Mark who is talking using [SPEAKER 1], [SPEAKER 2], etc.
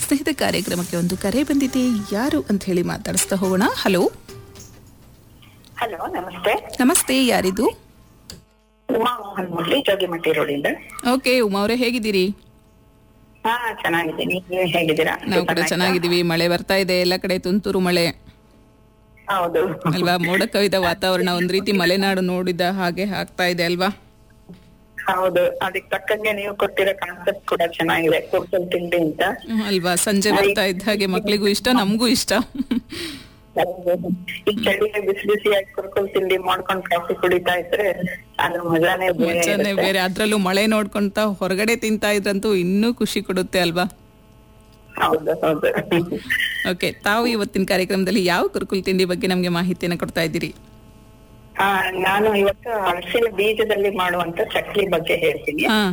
[SPEAKER 1] ಸ್ನೇಹಿತ ಕಾರ್ಯಕ್ರಮಕ್ಕೆ ಒಂದು ಕರೆ ಬಂದಿದೆ ಯಾರು ಅಂತ ಹೇಳಿ ಮಾತಾಡಿಸ್ತಾ ಹೋಗೋಣ ಹಲೋ
[SPEAKER 2] ಹಲೋ ನಮಸ್ತೆ
[SPEAKER 1] ನಮಸ್ತೆ ಯಾರಿದು
[SPEAKER 2] ಉಮಾ ಮೋಹನ್ ಮುರಳಿ ಜೋಗಿಮಟ್ಟಿ ರೋಡಿಂದ
[SPEAKER 1] ಓಕೆ ಉಮಾ ಅವರೇ ಹೇಗಿದ್ದೀರಿ
[SPEAKER 2] ಹಾ ಚೆನ್ನಾಗಿದ್ದೀನಿ ನೀವು ಹೇಗಿದ್ದೀರಾ
[SPEAKER 1] ನಾವು ಕೂಡ ಚೆನ್ನಾಗಿದ್ದೀವಿ ಮಳೆ ಬರ್ತಾ ಇದೆ ಎಲ್ಲ ಕಡೆ ತುಂತುರು ಮಳೆ
[SPEAKER 2] ಹೌದು
[SPEAKER 1] ಅಲ್ವಾ ಮೋಡ ಕವಿದ ವಾತಾವರಣ ಒಂದ್ ರೀತಿ ಮಲೆನಾಡು ನೋಡಿದ ಹಾಗೆ ಆಗ್ತಾ ಇದೆ ಅಲ್ವಾ
[SPEAKER 2] ಹೌದು ಅದಕ್ಕೆ ತಕ್ಕಂಗೆ ನೀವು ಕೊಟ್ಟಿರೋ ಕಾನ್ಸೆಪ್ಟ್ ಕೂಡ ಚೆನ್ನಾಗಿದೆ ಕುರ್ಕಲ್ ತಿಂಡಿ ಅಂತ
[SPEAKER 1] ಹ್ಮ್, ಅಲ್ವಾ ಸಂಜೆ ಬರ್ತಾ ಇದ್ದ ಹಾಗೆ ಮಕ್ಳಿಗೂ ಇಷ್ಟ ನಮಗೂ ಇಷ್ಟ
[SPEAKER 2] ಈ ಚಳಿಗೆ ಬಿಸಿ ಬಿಸಿಯಾಗಿ ಕುರ್ಕಲ್ ತಿಂಡಿ ಮಾಡ್ಕೊಂಡು ಕಾಫಿ ಕುಡಿತಾ ಇದ್ರೆ ಅದ್ರ ಮಜಾನೇ ಬೇರೆ
[SPEAKER 1] ಮಜಾನೇ
[SPEAKER 2] ಇರುತ್ತೆ.
[SPEAKER 1] ಬೇರೆ ಅದ್ರಲ್ಲೂ ಮಳೆ ನೋಡ್ಕೊಂತ ಹೊರಗಡೆ ತಿಂತಾ ಇದ್ರಂತೂ ಇನ್ನೂ ಖುಷಿ ಕೊಡುತ್ತೆ ಅಲ್ವಾ
[SPEAKER 2] ಹೌದು ಹೌದು
[SPEAKER 1] ಓಕೆ ತಾವು ಇವತ್ತಿನ ಕಾರ್ಯಕ್ರಮದಲ್ಲಿ ಯಾವ ಕುರುಕುಲ್ ತಿಂಡಿ ಬಗ್ಗೆ ನಮ್ಗೆ ಮಾಹಿತಿಯನ್ನು ಕೊಡ್ತಾ ಇದ್ದೀರಿ
[SPEAKER 2] ಹಾ ನಾನು ಇವತ್ತು ಹಲಸಿನ ಬೀಜದಲ್ಲಿ ಮಾಡುವಂತ ಚಕ್ಲಿ ಬಗ್ಗೆ ಹೇಳ್ತೀನಿ
[SPEAKER 1] ಹಾ